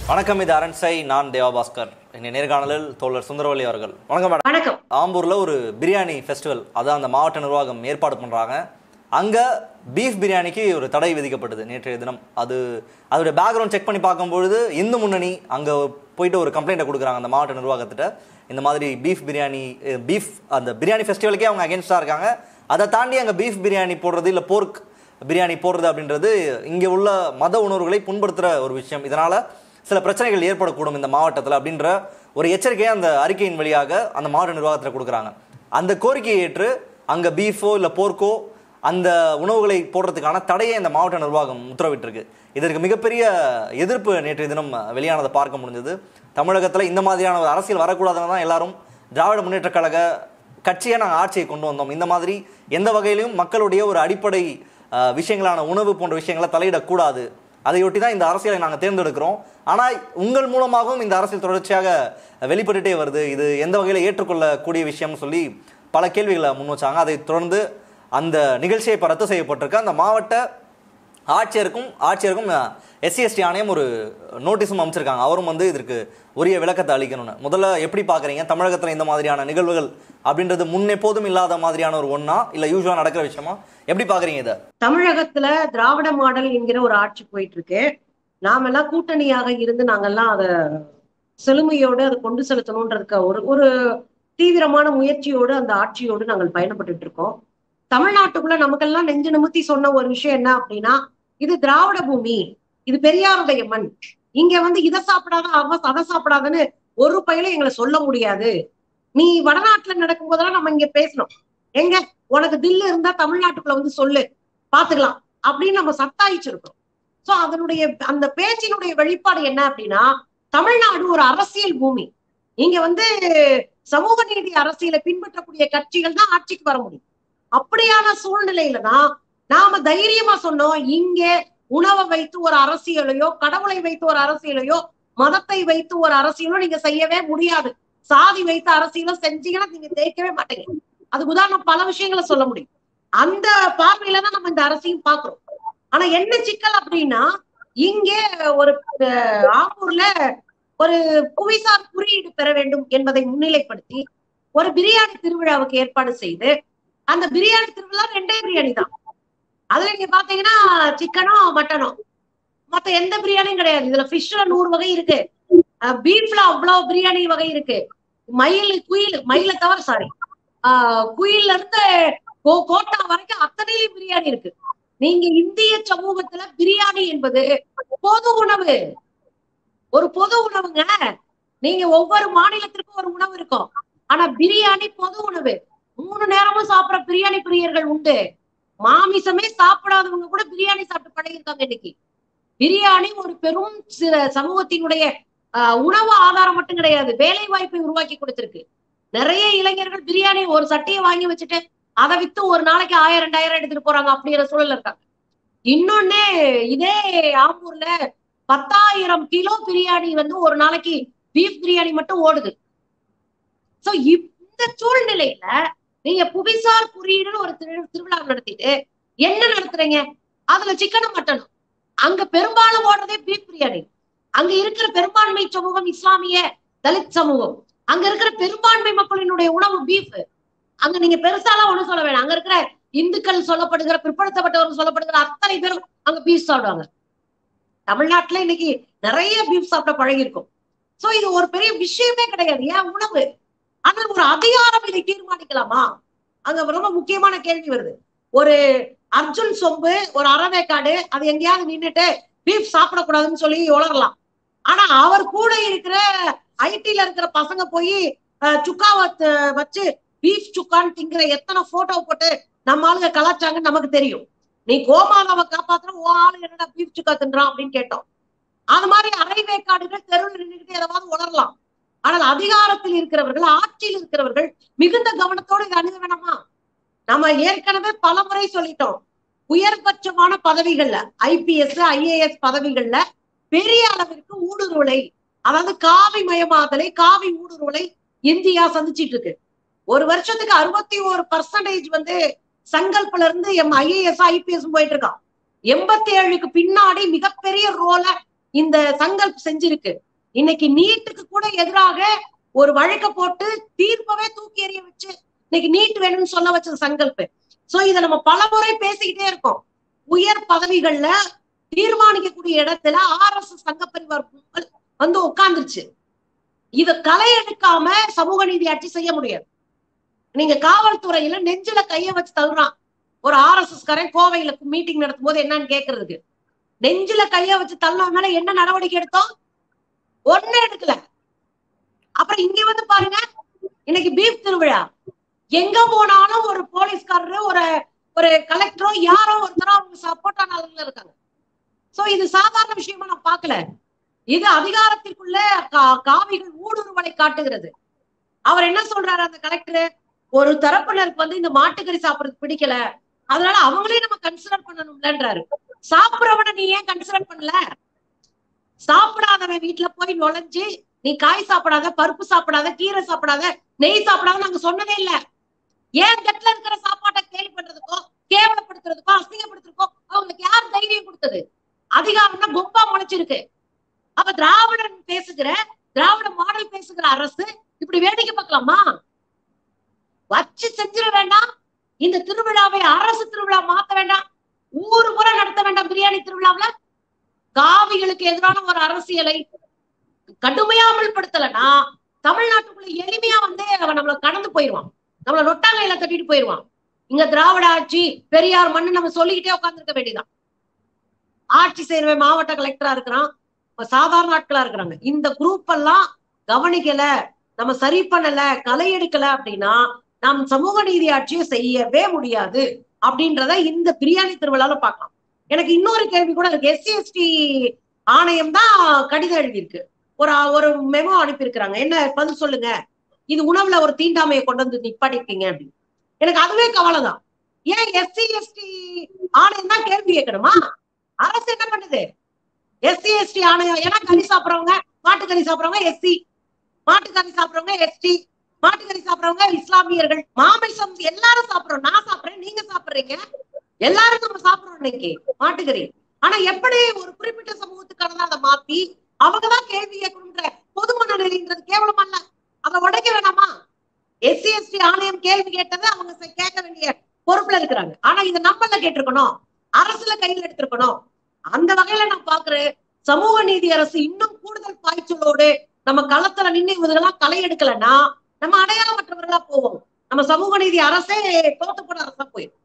வணக்கம் இது அரண்சை நான் தேவாபாஸ்கர் இன்னைய நேர்காணலில் தோழர் சுந்தரவல்லி அவர்கள் வணக்கம் மேடம் வணக்கம் ஆம்பூர்ல ஒரு பிரியாணி ஃபெஸ்டிவல் அதான் அந்த மாவட்ட நிர்வாகம் ஏற்பாடு பண்றாங்க அங்க பீஃப் பிரியாணிக்கு ஒரு தடை விதிக்கப்பட்டது நேற்றைய தினம் அது அதோட பேக்ரவுண்ட் செக் பண்ணி பார்க்கும்பொழுது இந்து முன்னணி அங்க போயிட்டு ஒரு கம்ப்ளைண்ட்டை கொடுக்குறாங்க அந்த மாவட்ட நிர்வாகத்திட்ட இந்த மாதிரி பீஃப் பிரியாணி பீஃப் அந்த பிரியாணி ஃபெஸ்டிவலுக்கே அவங்க அகேன்ஸ்டாக இருக்காங்க அதை தாண்டி அங்கே பீஃப் பிரியாணி போடுறது இல்லை போர்க் பிரியாணி போடுறது அப்படின்றது இங்கே உள்ள மத உணர்வுகளை புண்படுத்துகிற ஒரு விஷயம் இதனால் சில பிரச்சனைகள் ஏற்படக்கூடும் இந்த மாவட்டத்தில் அப்படின்ற ஒரு எச்சரிக்கையை அந்த அறிக்கையின் வழியாக அந்த மாவட்ட நிர்வாகத்தில் கொடுக்குறாங்க அந்த கோரிக்கையை ஏற்று அங்கே பீஃபோ இல்லை போர்க்கோ அந்த உணவுகளை போடுறதுக்கான தடையை இந்த மாவட்ட நிர்வாகம் உத்தரவிட்டிருக்கு இதற்கு மிகப்பெரிய எதிர்ப்பு நேற்றைய தினம் வெளியானதை பார்க்க முடிஞ்சது தமிழகத்தில் இந்த மாதிரியான ஒரு அரசியல் வரக்கூடாதுன்னு தான் எல்லாரும் திராவிட முன்னேற்றக் கழக கட்சியை நாங்கள் ஆட்சியை கொண்டு வந்தோம் இந்த மாதிரி எந்த வகையிலும் மக்களுடைய ஒரு அடிப்படை அஹ், விஷயங்களான உணவு போன்ற விஷயங்களை தலையிடக்கூடாது அதையொட்டி தான் இந்த அரசியலை நாங்கள் தேர்ந்தெடுக்கிறோம் ஆனால் உங்கள் மூலமாகவும் இந்த அரசியல் தொடர்ச்சியாக வெளிப்பட்டுட்டே வருது இது எந்த வகையில் ஏற்றுக்கொள்ளக்கூடிய விஷயம்னு சொல்லி பல கேள்விகளை முன் வச்சாங்க அதை தொடர்ந்து அந்த நிகழ்ச்சியை இப்போ ரத்து செய்யப்பட்டிருக்கு அந்த மாவட்ட ஆட்சியருக்கும் ஆட்சியருக்கும் எஸ்சி எஸ்டி ஆணையம் ஒரு நோட்டீஸும் அமைச்சிருக்காங்க அவரும் வந்து இதற்கு உரிய விளக்கத்தை அளிக்கணும்னு முதல்ல எப்படி பார்க்குறீங்க தமிழகத்தில் இந்த மாதிரியான நிகழ்வுகள் அப்படின்றது முன்னெப்போதும் இல்லாத மாதிரியான ஒரு ஒன்றா இல்லை யூஸ்வலாக நடக்கிற விஷயமா எப்படி பார்க்குறீங்க இதை தமிழகத்துல திராவிட மாடல் என்கிற ஒரு ஆட்சி போயிட்டு இருக்கு நாமெல்லாம் கூட்டணியாக இருந்து நாங்கெல்லாம் அத செழுமையோடு அதை கொண்டு செலுத்தணுன்றதுக்கு ஒரு ஒரு தீவிரமான முயற்சியோடு அந்த ஆட்சியோடு நாங்கள் பயணப்பட்டுட்டு இருக்கோம் தமிழ்நாட்டுக்குள்ள நமக்கெல்லாம் நெஞ்சு நிமித்தி சொன்ன ஒரு விஷயம் என்ன அப்படின்னா இது திராவிட பூமி இது பெரியாருடைய மண் இங்க வந்து இதை சாப்பிடாத அவ அதை சாப்பிடாதன்னு ஒரு பயிலும் எங்களை சொல்ல முடியாது நீ வடநாட்டுல நடக்கும் போதெல்லாம் நம்ம இங்க பேசணும் எங்க உனக்கு தில்லு இருந்தா தமிழ்நாட்டுக்குள்ள வந்து சொல்லு பாத்துக்கலாம் அப்படின்னு நம்ம சத்தாயிச்சிருக்கோம் சோ அதனுடைய அந்த பேச்சினுடைய வெளிப்பாடு என்ன அப்படின்னா தமிழ்நாடு ஒரு அரசியல் பூமி இங்க வந்து சமூக நீதி அரசியலை பின்பற்றக்கூடிய கட்சிகள் தான் ஆட்சிக்கு வர முடியும் அப்படியான சூழ்நிலையில தான் நாம தைரியமா சொன்னோம் இங்க உணவை வைத்து ஒரு அரசியலையோ கடவுளை வைத்து ஒரு அரசியலையோ மதத்தை வைத்து ஒரு அரசியலோ நீங்க செய்யவே முடியாது சாதி வைத்த அரசியலோ செஞ்சீங்கன்னா நீங்க ஜெயிக்கவே மாட்டீங்க அதுக்கு உதாரணம் பல விஷயங்களை சொல்ல முடியும் அந்த பார்வையில தான் நம்ம இந்த அரசியும் பாக்குறோம் ஆனா என்ன சிக்கல் அப்படின்னா இங்கே ஒரு அஹ், ஆம்பூர்ல ஒரு புவிசார் குறியீடு பெற வேண்டும் என்பதை முன்னிலைப்படுத்தி ஒரு பிரியாணி திருவிழாவுக்கு ஏற்பாடு செய்து அந்த பிரியாணி திருவிழா ரெண்டே பிரியாணி தான் அதுல நீங்க பாத்தீங்கன்னா சிக்கனும் மட்டனும் மத்த எந்த பிரியாணியும் கிடையாது இதுல ஃபிஷ்ல நூறு வகை இருக்கு பீஃப்ல அவ்வளவு பிரியாணி வகை இருக்கு மயில் குயில் மயிலை தவிர சாரி குயில்ல இருந்து கோ- கோட்டா வரைக்கும் அத்தனையிலும் பிரியாணி இருக்கு நீங்க இந்திய சமூகத்துல பிரியாணி என்பது பொது உணவு ஒரு பொது உணவுங்க நீங்க ஒவ்வொரு மாநிலத்திற்கும் ஒரு உணவு இருக்கும் ஆனா பிரியாணி பொது உணவு மூணு நேரமும் சாப்பிடுற பிரியாணி பிரியர்கள் உண்டு மாமிசமே சாப்பிடாதவங்க கூட பிரியாணி சாப்பிட்டு பழகிருக்காங்க இன்னைக்கு பிரியாணி ஒரு பெரும் சில சமூகத்தினுடைய ஆஹ், உணவு ஆதாரம் மட்டும் கிடையாது வேலை வாய்ப்பை உருவாக்கி கொடுத்திருக்கு நிறைய இளைஞர்கள் பிரியாணி ஒரு சட்டியை வாங்கி வச்சுட்டு அதை வித்து ஒரு நாளைக்கு ஆயிரம் ரெண்டாயிரம் எடுத்துட்டு போறாங்க அப்படிங்கிற சூழல்ல இருக்காங்க இன்னொன்னு இதே ஆம்பூர்ல பத்தாயிரம் கிலோ பிரியாணி வந்து ஒரு நாளைக்கு பீஃப் பிரியாணி மட்டும் ஓடுது சோ இந்த சூழ்நிலையில நீங்க புவிசார் குறியீடுன்னு ஒரு திரு- திருவிழா நடத்திட்டு என்ன நடத்துறீங்க அதுல சிக்கனும் மட்டனும் அங்க பெரும்பாலும் ஓடுறதே பீஃப் பிரியாணி அங்க இருக்கிற பெரும்பான்மை சமூகம் இஸ்லாமிய தலித் சமூகம் அங்க இருக்கிற பெரும்பான்மை மக்களினுடைய உணவு பீஃப் அங்க நீங்க பெருசாலாம் ஒண்ணும் சொல்ல வேணாம் அங்க இருக்கிற இந்துக்கள் சொல்லப்படுகிற பிற்படுத்தப்பட்டவர்கள் சொல்லப்படுகிற அத்தனை பேரும் அங்க பீஃப் சாப்பிடுவாங்க தமிழ்நாட்டுல இன்னைக்கு நிறைய பீஃப் சாப்பிட பழகி இருக்கும் சோ இது ஒரு பெரிய விஷயமே கிடையாது ஏன் உணவு ஆனால் ஒரு அதிகாரம் இதை தீர்மானிக்கலாமா அங்க ரொம்ப முக்கியமான கேள்வி வருது ஒரு அர்ஜுன் சொம்பு ஒரு அறவேக்காடு அது எங்கேயாவது நின்னுட்டு பீஃப் சாப்பிடக்கூடாதுன்னு சொல்லி உளரலாம் ஆனா அவர் கூட இருக்கிற ஐடில இருக்கிற பசங்க போய் அஹ், சுக்காவை த- வச்சு பீஃப் சுக்கான்னு திங்கிற எத்தனை போட்டோ போட்டு நம்ம ஆளுங்க கலாச்சாங்கன்னு நமக்கு தெரியும் நீ கோமாதாவை காப்பாத்துற ஓ ஆளு என்னடா பீஃப் சுக்கா தின்றான் அப்படின்னு கேட்டோம் அது மாதிரி அரைவேக்காடுகள் தெருவில் நின்றுட்டு ஏதாவது உணரலாம் ஆனால் அதிகாரத்தில் இருக்கிறவர்கள் ஆட்சியில் இருக்கிறவர்கள் மிகுந்த கவனத்தோடு இதை அணுக வேணாமா நம்ம ஏற்கனவே பல முறை சொல்லிட்டோம் உயர்பட்சமான பதவிகள்ல ஐபிஎஸ் ஐஏஎஸ் பதவிகள்ல பெரிய அளவிற்கு ஊடுருவலை அதாவது காவி மயமாதலை காவி ஊடுருவலை இந்தியா சந்திச்சிட்டு இருக்கு ஒரு வருஷத்துக்கு அறுபத்தி ஒரு பர்சன்டேஜ் வந்து சங்கல்ப்ல இருந்து எம் ஐஏஎஸ் ஐபிஎஸ் போயிட்டு இருக்கான் எண்பத்தி ஏழுக்கு பின்னாடி மிகப்பெரிய ரோல இந்த சங்கல்ப் செஞ்சிருக்கு இன்னைக்கு நீட்டுக்கு கூட எதிராக ஒரு வழக்க போட்டு தீர்ப்பவே தூக்கி எறிய வச்சு இன்னைக்கு நீட் வேணும்னு சொல்ல வச்சது சங்கல்ப் சோ இத நம்ம பலமுறை பேசிக்கிட்டே இருக்கோம் உயர் பதவிகள்ல தீர்மானிக்கக்கூடிய இடத்துல ஆர் எஸ் எஸ் சங்கப்பரிவார் கும்பல் வந்து உட்கார்ந்துருச்சு இத களை எடுக்காம சமூக நீதி ஆட்சி செய்ய முடியாது நீங்க காவல்துறையில நெஞ்சில கைய வச்சு தள்ளுறான் ஒரு ஆர் எஸ் எஸ் காரன் கோவையில மீட்டிங் நடத்தும் போது என்னன்னு கேக்குறதுக்கு நெஞ்சில கைய வச்சு தள்ளன மேல என்ன நடவடிக்கை எடுத்தோம் ஒண்ணு எடுக்கல அப்புறம் இங்க வந்து பாருங்க இன்னைக்கு பீஃப் திருவிழா எங்க போனாலும் ஒரு போலீஸ்காரரு ஒரு ஒரு கலெக்டரோ யாரோ ஒருத்தரோ அவங்க சப்போர்ட்டான ஆளுங்க இருக்காங்க சோ இது சாதாரண விஷயமா நான் பார்க்கல இது அதிகாரத்திற்குள்ள கா- காவிகள் ஊடுருவலை காட்டுகிறது அவர் என்ன சொல்றாரு அந்த கலெக்டர் ஒரு தரப்பினருக்கு வந்து இந்த மாட்டுக்கறி சாப்பிடுறது பிடிக்கல அதனால அவங்களையும் நம்ம கன்சிடர் பண்ணணும்லன்றாரு சாப்பிடுறவனை நீ ஏன் கன்சிடர் பண்ணல சாப்பிடாதவன் வீட்டுல போய் நுழைஞ்சு நீ காய் சாப்பிடாத பருப்பு சாப்பிடாத கீரை சாப்பிடாத நெய் சாப்பிடாத நாங்க சொன்னதே இல்ல ஏன் கட்ல இருக்கிற சாப்பாட்டை கேலி பண்றதுக்கோ கேவலப்படுத்துறதுக்கோ அசிங்கப்படுத்துறதுக்கோ அவங்களுக்கு யார் தைரியம் கொடுத்தது அதிகாரம்னா கொம்பா முளைச்சிருக்கு அப்ப திராவிடன் பேசுகிற திராவிட மாடல் பேசுகிற அரசு இப்படி வேடிக்கை பார்க்கலாமா வச்சு செஞ்சிட வேண்டாம் இந்த திருவிழாவை அரசு திருவிழா மாத்த வேண்டாம் ஊரு முறை நடத்த வேண்டாம் பிரியாணி திருவிழாவுல காவிகளுக்கு எதிரான ஒரு அரசியலை கடுமையா அமல்படுத்தலைன்னா தமிழ்நாட்டுக்குள்ள எளிமையா வந்து அவன் நம்மள கடந்து போயிடுவான் நம்மள நொட்டாங்கையில தட்டிட்டு போயிடுவான் இங்க திராவிட ஆட்சி பெரியார் மண்ணு நம்ம சொல்லிக்கிட்டே உட்கார்ந்திருக்க வேண்டியதான் ஆட்சி செய்யறவன் மாவட்ட கலெக்டரா இருக்கிறான் இப்ப சாதாரண ஆட்களா இருக்கிறாங்க இந்த குரூப் எல்லாம் கவனிக்கல நம்ம சரி பண்ணல களை எடுக்கல அப்படின்னா நாம் சமூக நீதி ஆட்சியை செய்யவே முடியாது அப்படின்றத இந்த பிரியாணி திருவிழால பார்க்கலாம் எனக்கு இன்னொரு கேள்வி கூட இருக்கு எஸ்சி எஸ்டி ஆணையம் தான் கடிதம் எழுதியிருக்கு ஒரு ஒரு மெமோ அனுப்பியிருக்கிறாங்க என்ன பதில் சொல்லுங்க இது உணவுல ஒரு தீண்டாமையை கொண்டு வந்து நிப்பாட்டிருக்கீங்க அப்படின்னு எனக்கு அதுவே கவலை தான் ஏன் எஸ்சி எஸ்டி ஆணையம் தான் கேள்வி கேட்கணுமா அரசு என்ன பண்ணுது எஸ்சி எஸ்டி ஆணையம் ஏன்னா கறி சாப்பிடுறவங்க மாட்டுக்கறி சாப்பிடுறவங்க எஸ்சி மாட்டுக்கறி சாப்பிடுறவங்க எஸ்டி மாட்டுக்கறி சாப்பிடுறவங்க இஸ்லாமியர்கள் மாமிசம் எல்லாரும் சாப்பிடுறோம் நான் சாப்பிடுறேன் நீங்க சாப்பிடுறீங்க எல்லாரும் நம்ம சாப்பிடுறோம் இன்னைக்கு மாட்டுக்கறி ஆனா எப்படி ஒரு குறிப்பிட்ட சமூகத்துக்கானதான் அதை மாத்தி அவங்கதான் கேள்வி கேட்கணுன்ற பொது மனநிலைன்றது கேவலமா இல்ல அதை உடைக்க வேணாமா எஸ்சி எஸ்டி ஆணையம் கேள்வி கேட்டதை அவங்க செ- கேட்க வேண்டிய பொறுப்புல இருக்கிறாங்க ஆனா இதை நம்மள கேட்டிருக்கணும் அரசுல கையில் எடுத்திருக்கணும் அந்த வகையில நான் பாக்குறேன் சமூக நீதி அரசு இன்னும் கூடுதல் பாய்ச்சலோடு நம்ம களத்துல நின்று இவங்கெல்லாம் களை எடுக்கலைன்னா நம்ம அடையாளமற்றவர்களா போவோம் நம்ம சமூக நீதி அரசே தோத்து போன அரசா போயிடும்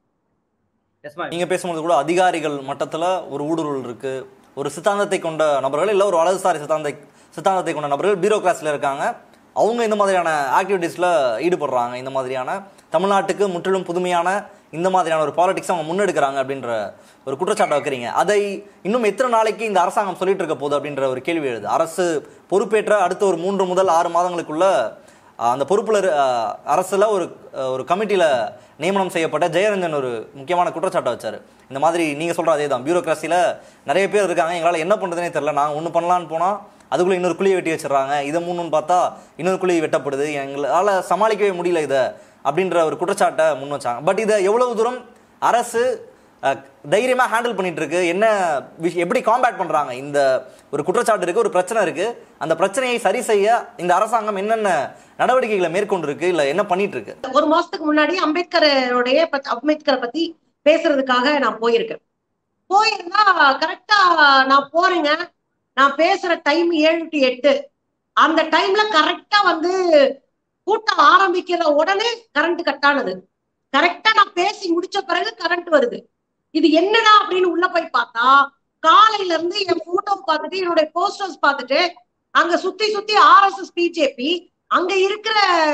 நீங்க பேசும்போது கூட அதிகாரிகள் மட்டத்துல ஒரு ஊடுருவல் இருக்கு ஒரு சித்தாந்தத்தை கொண்ட நபர்கள் இல்ல ஒரு வலதுசாரி சித்தாந்த சித்தாந்தத்தை கொண்ட நபர்கள் பியூரோகிராஸ்ல இருக்காங்க அவங்க இந்த மாதிரியான ஆக்டிவிட்டீஸ்ல ஈடுபடுறாங்க இந்த மாதிரியான தமிழ்நாட்டுக்கு முற்றிலும் புதுமையான இந்த மாதிரியான ஒரு பாலிடிக்ஸ் அவங்க முன்னெடுக்கிறாங்க அப்படின்ற ஒரு குற்றச்சாட்டை வைக்கிறீங்க அதை இன்னும் எத்தனை நாளைக்கு இந்த அரசாங்கம் சொல்லிட்டு இருக்க போகுது அப்படின்ற ஒரு கேள்வி எழுது அரசு பொறுப்பேற்ற அடுத்த ஒரு மூன்று முதல் ஆறு மாதங்களுக்குள்ள ஆஹ் அந்த பொறுப்புல இரு- ஆஹ் அரசுல ஒரு ஆஹ் ஒரு கமிட்டியில நியமனம் செய்யப்பட்ட ஜெயரஞ்சன் ஒரு முக்கியமான குற்றச்சாட்டை வச்சாரு இந்த மாதிரி நீங்க சொல்ற அதே தான் பியூரோக்ரஸில நிறைய பேர் இருக்காங்க எங்களால என்ன பண்றதுனே தெரியல நாங்க ஒண்ணு பண்ணலான்னு போனா அதுக்குள்ள இன்னொரு குழியை வெட்டி வச்சிடறாங்க இதை மூணுன்னு பார்த்தா இன்னொரு குழி வெட்டப்படுது எங்களால சமாளிக்கவே முடியல இதை அப்படின்ற ஒரு குற்றச்சாட்டை முன் வச்சாங்க பட் இதை எவ்வளவு தூரம் அரசு அஹ், தைரியமா ஹேண்டில் பண்ணிட்டு இருக்கு என்ன விஷ்- எப்படி காம்பேட் பண்றாங்க இந்த ஒரு குற்றச்சாட்டு இருக்கு ஒரு பிரச்சனை இருக்கு அந்த பிரச்சனையை சரி செய்ய இந்த அரசாங்கம் என்னென்ன நடவடிக்கைகளை மேற்கொண்டிருக்கு இல்ல என்ன பண்ணிட்டு இருக்கு ஒரு மாசத்துக்கு முன்னாடி அம்பேத்கருடைய பத்தி- அம்பேத்கரை பத்தி பேசுறதுக்காக நான் போயிருக்கேன் போயிருந்தா கரெக்டா நான் போறேங்க நான் பேசுற டைம் ஏழு டு எட்டு அந்த டைம்ல கரெக்டா வந்து கூட்டம் ஆரம்பிக்கிற உடனே கரண்ட் கட் ஆனது கரெக்டா நான் பேசி முடிச்ச பிறகு கரண்ட் வருது இது என்னடா அப்படின்னு உள்ள போய் பார்த்தா காலையில இருந்து என் போட்டோ பார்த்துட்டு என்னுடைய போஸ்டர்ஸ் பார்த்துட்டு அங்க சுத்தி சுத்தி ஆர்எஸ்எஸ் பிஜேபி அங்க இருக்கிற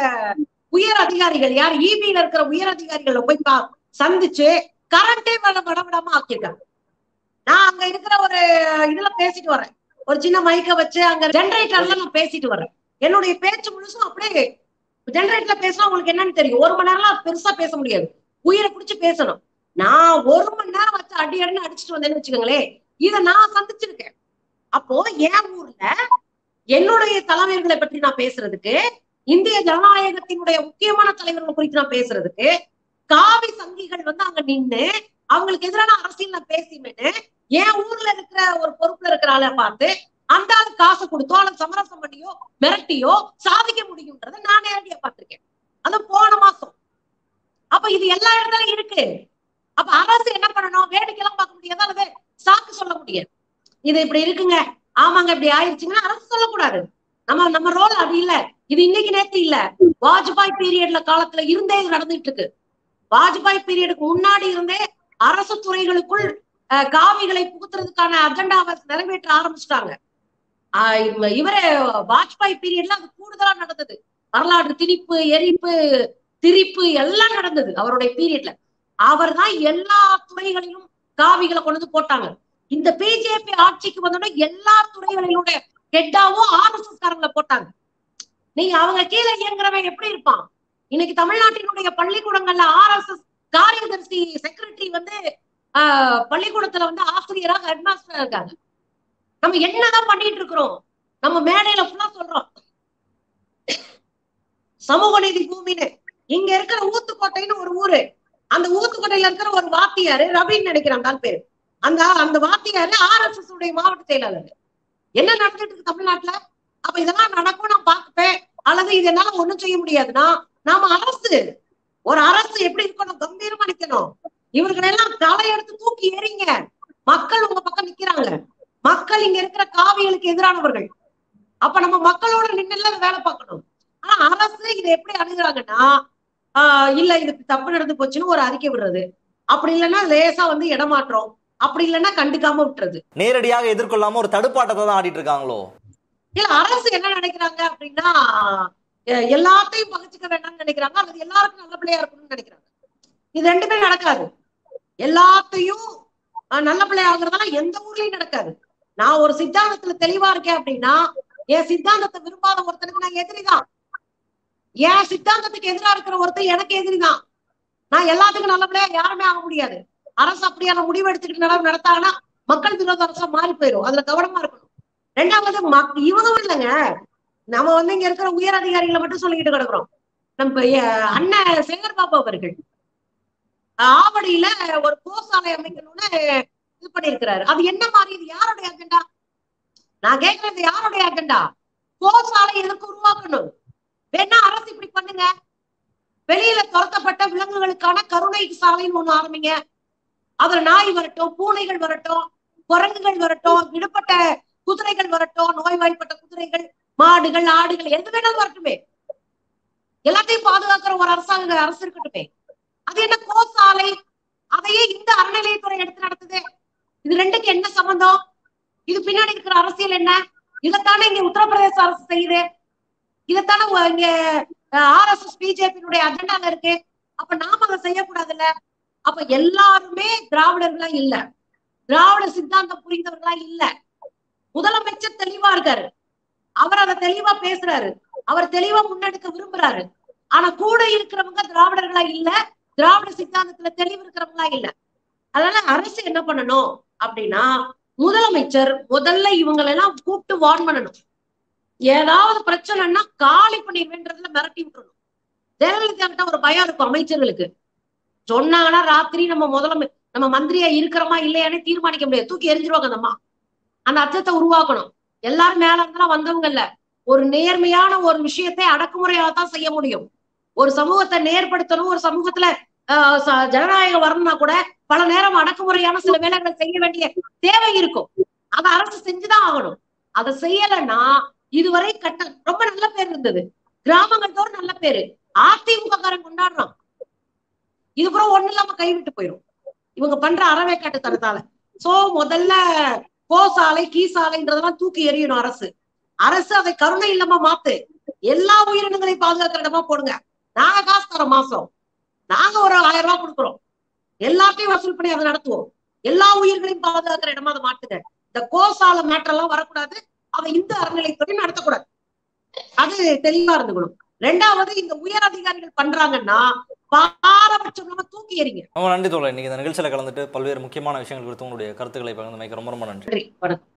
உயர் அதிகாரிகள் யார் இபில இருக்கிற உயர் அதிகாரிகளை போய் பா- சந்திச்சு கரண்டே வட வட விடாம ஆக்கியிருக்காங்க நான் அங்க இருக்கிற ஒரு இதுல பேசிட்டு வரேன் ஒரு சின்ன மைக்க வச்சு அங்க ஜெனரேட்டர்ல நான் பேசிட்டு வரேன் என்னுடைய பேச்சு முழுசும் அப்படியே ஜெனரேட்டர்ல பேசினா உங்களுக்கு என்னன்னு தெரியும் ஒரு மணி நேரம்லாம் பெருசா பேச முடியாது உயிரை பிடிச்சு பேசணும் நான் ஒரு மணி நேரம் வச்சு அடி அடின்னு அடிச்சுட்டு வந்தேன்னு வச்சுக்கோங்களேன் இத நான் சந்திச்சிருக்கேன் அப்போ என் ஊர்ல என்னுடைய தலைவர்களை பற்றி நான் பேசுறதுக்கு இந்திய ஜனநாயகத்தினுடைய முக்கியமான தலைவர்கள் குறித்து நான் பேசுறதுக்கு காவி சங்கிகள் வந்து அங்க நின்னு அவங்களுக்கு எதிரான அரசியல் நான் பேசினேன்னு என் ஊர்ல இருக்கிற ஒரு பொறுப்புல இருக்கிற ஆளை பார்த்து அந்த ஆளு காசு கொடுத்தோ அல்லது சமரசம் பண்ணியோ மிரட்டியோ சாதிக்க முடியும்ன்றதை நான் நேரடியா பார்த்திருக்கேன் அது போன மாசம் அப்ப இது எல்லா இடத்துலயும் இருக்கு அப்ப அரசு என்ன பண்ணணும் வேடிக்கைலாம் பார்க்க முடியாது அல்லது சாக்கு சொல்ல முடியாது இது இப்படி இருக்குங்க ஆமாங்க இப்படி ஆயிடுச்சுங்கன்னா அரசு சொல்லக்கூடாது நம்ம நம்ம ரோல் அது இல்ல இது இன்னைக்கு நேத்து இல்ல வாஜ்பாய் பீரியட்ல காலத்துல இருந்தே இது நடந்துட்டு இருக்கு வாஜ்பாய் பீரியடுக்கு முன்னாடி இருந்தே அரசு துறைகளுக்குள் அஹ், காவிகளை புகுத்துறதுக்கான அஜெண்டாவை நிறைவேற்ற ஆரம்பிச்சிட்டாங்க இவரே வாஜ்பாய் பீரியட்ல அது கூடுதலா நடந்தது வரலாற்று திணிப்பு எரிப்பு திரிப்பு எல்லாம் நடந்தது அவருடைய பீரியட்ல அவர் தான் எல்லா துறைகளிலும் காவிகளை கொண்டு வந்து போட்டாங்க இந்த பிஜேபி ஆட்சிக்கு வந்தோட எல்லா துறைகளிலுடைய ஹெட்டாவும் ஆர்எஸ்எஸ் காரங்களை போட்டாங்க நீங்க அவங்க கீழே இயங்குறவன் எப்படி இருப்பான் இன்னைக்கு தமிழ்நாட்டினுடைய பள்ளிக்கூடங்கள்ல ஆர்எஸ்எஸ் காரியதர்சி செக்ரட்டரி வந்து ஆஹ், பள்ளிக்கூடத்துல வந்து ஆசிரியராக ஹெட்மாஸ்டரா இருக்காங்க நம்ம என்னதான் பண்ணிட்டு இருக்கிறோம் நம்ம மேடையில ஃபுல்லா சொல்றோம் சமூக நீதி பூமின்னு இங்க இருக்கிற ஊத்துக்கோட்டைன்னு ஒரு ஊரு அந்த ஊத்துக்கோட்டையில இருக்கிற ஒரு வாத்தியாரு ரவின்னு நினைக்கிறேன் அந்த ஆள் பேரு அந்த அந்த வாத்தியாரு ஆர்எஸ்எஸ் உடைய மாவட்ட செயலாளர் என்ன நடந்துட்டு இருக்கு தமிழ்நாட்டுல அப்ப இதெல்லாம் நடக்கும் நான் பார்ப்பேன் அல்லது இது என்னால ஒண்ணும் செய்ய முடியாதுன்னா நாம அரசு ஒரு அரசு எப்படி இருக்கணும் கம்பீரமா நிக்கணும் இவர்கள் எல்லாம் களை எடுத்து தூக்கி எறிங்க மக்கள் உங்க பக்கம் நிக்கிறாங்க மக்கள் இங்க இருக்கிற காவிகளுக்கு எதிரானவர்கள் அப்ப நம்ம மக்களோட நின்று வேலை பார்க்கணும் ஆனா அரசு இதை எப்படி அணுகுறாங்கன்னா ஆஹ் இல்ல இது தப்பு நடந்து போச்சுன்னு ஒரு அறிக்கை விடுறது அப்படி இல்லைன்னா லேசா வந்து இடமாற்றம் அப்படி இல்லைன்னா கண்டுக்காம விட்டுறது நேரடியாக எதிர்கொள்ளாம ஒரு தடுப்பாட்டத்தை தான் ஆடிட்டு இருக்காங்களோ இல்ல அரசு என்ன நினைக்கிறாங்க அப்படின்னா அஹ் எல்லாத்தையும் பகிச்சுக்க வேண்டாம்னு நினைக்கிறாங்க அல்லது எல்லாருக்கும் நல்ல பிள்ளையா இருக்கணும்னு நினைக்கிறாங்க இது ரெண்டுமே நடக்காது எல்லாத்தையும் அஹ் நல்ல பிள்ளை ஆகுறதெல்லாம் எந்த ஊர்லயும் நடக்காது நான் ஒரு சித்தாந்தத்துல தெளிவா இருக்கேன் அப்படின்னா என் சித்தாந்தத்தை விரும்பாத ஒருத்தனுக்கு நான் எதிரிதான் என் சித்தாந்தத்துக்கு எதிரா இருக்கிற ஒருத்தர் எனக்கு எதிரிதான் நான் எல்லாத்துக்கும் நல்ல பிள்ளையா யாருமே ஆக முடியாது அரசு அப்படியான முடிவு எடுத்துக்கிட்டு நட நடத்தாங்கன்னா மக்கள் விரோத அரசா மாறி போயிடும் அதுல கவனமா இருக்கணும் ரெண்டாவது மக்- இவங்க இல்லைங்க நம்ம வந்து இங்க இருக்கிற உயர் அதிகாரிகளை மட்டும் சொல்லிக்கிட்டு கிடக்குறோம் நம்ம அஹ், அண்ணன் சேகர் பாபு அவர்கள் ஆவடியில ஒரு கோசாலை அமைக்கணும்னு இது பண்ணிருக்கிறாரு அது என்ன மாதிரி இது யாருடைய அஜெண்டா நான் கேக்குறது யாருடைய அஜெண்டா கோசாலை எதுக்கு உருவாக்கணும் வேணா அரசு இப்படி பண்ணுங்க வெளியில துரத்தப்பட்ட விலங்குகளுக்கான கருணை சாலைன்னு ஒண்ணு ஆரம்பிங்க அதுல நாய் வரட்டும் பூனைகள் வரட்டும் குரங்குகள் வரட்டும் விடுபட்ட குதிரைகள் வரட்டும் நோய்வாய்ப்பட்ட குதிரைகள் மாடுகள் ஆடுகள் எது வேணாலும் வரட்டுமே எல்லாத்தையும் பாதுகாக்கிற ஒரு அரசாங்க அரசு இருக்கட்டுமே அது என்ன கோசாலை அதையே இந்த அறநிலையத்துறை எடுத்து நடத்துது இது ரெண்டுக்கு என்ன சம்பந்தம் இது பின்னாடி இருக்கிற அரசியல் என்ன இதைத்தானே இங்க உத்தரப்பிரதேச அரசு செய்யுது இதைத்தானே உ- இங்க ஆர் எஸ் எஸ் பிஜேபியினுடைய அஜெண்டால இருக்கு அப்ப நாம அதை செய்யக்கூடாதுல்ல அப்ப எல்லாருமே திராவிடர்களா இல்ல திராவிட சித்தாந்தம் புரிந்தவர்களா இல்ல முதலமைச்சர் தெளிவா இருக்காரு அவர் அதை தெளிவா பேசுறாரு அவர் தெளிவா முன்னெடுக்க விரும்புறாரு ஆனா கூட இருக்கிறவங்க திராவிடர்களா இல்ல திராவிட சித்தாந்தத்துல தெளிவு இருக்கிறவங்களா இல்ல அதனால அரசு என்ன பண்ணணும் அப்படின்னா முதலமைச்சர் முதல்ல இவங்களெல்லாம் கூப்பிட்டு வார்ன் பண்ணணும் ஏதாவது பிரச்சனைன்னா காலி பண்ணிடுவேன்றதுல மிரட்டி விட்டுறணும் ஜெயலலிதா கிட்ட ஒரு பயம் இருக்கும் அமைச்சர்களுக்கு சொன்னாங்கன்னா ராத்திரி நம்ம முதலமை நம்ம மந்திரியா இருக்கிறோமா இல்லையானே தீர்மானிக்க முடியாது தூக்கி எரிஞ்சிருவாங்க அந்த அம்மா அந்த அச்சத்தை உருவாக்கணும் எல்லாரும் மேல இருந்தெல்லாம் வந்தவங்க இல்ல ஒரு நேர்மையான ஒரு விஷயத்தை அடக்குமுறையாக தான் செய்ய முடியும் ஒரு சமூகத்தை நேர்படுத்தணும் ஒரு சமூகத்துல ஆஹ் ச- ஜனநாயகம் வரணும்னா கூட பல நேரம் அடக்குமுறையான சில வேலைகளை செய்ய வேண்டிய தேவை இருக்கும் அதை அரசு செஞ்சுதான் ஆகணும் அதை செய்யலைன்னா இதுவரை கட்ட ரொம்ப நல்ல பேர் இருந்தது கிராமங்கள் தோறும் நல்ல பேரு அதிமுக காரன் கொண்டாடுறான் இது கூட ஒண்ணு இல்லாம கைவிட்டு போயிடும் இவங்க பண்ற அறவேக்காட்டுத்தனத்தால சோ முதல்ல கோ சாலை கீ சாலைன்றதெல்லாம் தூக்கி எறியணும் அரசு அரசு அதை கருணை இல்லாம மாத்து எல்லா உயிரினங்களையும் பாதுகாக்கிற இடமா போடுங்க நாங்க காசு தரோம் மாசம் நாங்க ஒரு ஆயிரம் ரூபாய் கொடுக்குறோம் எல்லாத்தையும் வசூல் பண்ணி அதை நடத்துவோம் எல்லா உயிர்களையும் பாதுகாக்கிற இடமா அதை மாட்டுங்க இந்த கோசால மேட்டர் எல்லாம் வரக்கூடாது அதை இந்த அறநிலைத்துறை நடத்தக்கூடாது அது தெளிவா இருந்துக்கணும் ரெண்டாவது இந்த உயர் அதிகாரிகள் பண்றாங்கன்னா பாரபட்சம் இல்லாம தூக்கி எறிங்க ரொம்ப நன்றி தோழர் இன்னைக்கு இந்த நிகழ்ச்சியில் கலந்துட்டு பல்வேறு முக்கியமான விஷயங்கள் குறித்து உங்களுடைய கருத்துக்களை பகிர்ந்தமைக்கு ரொம்ப ரொம்ப நன்றி நன்றி வணக்கம்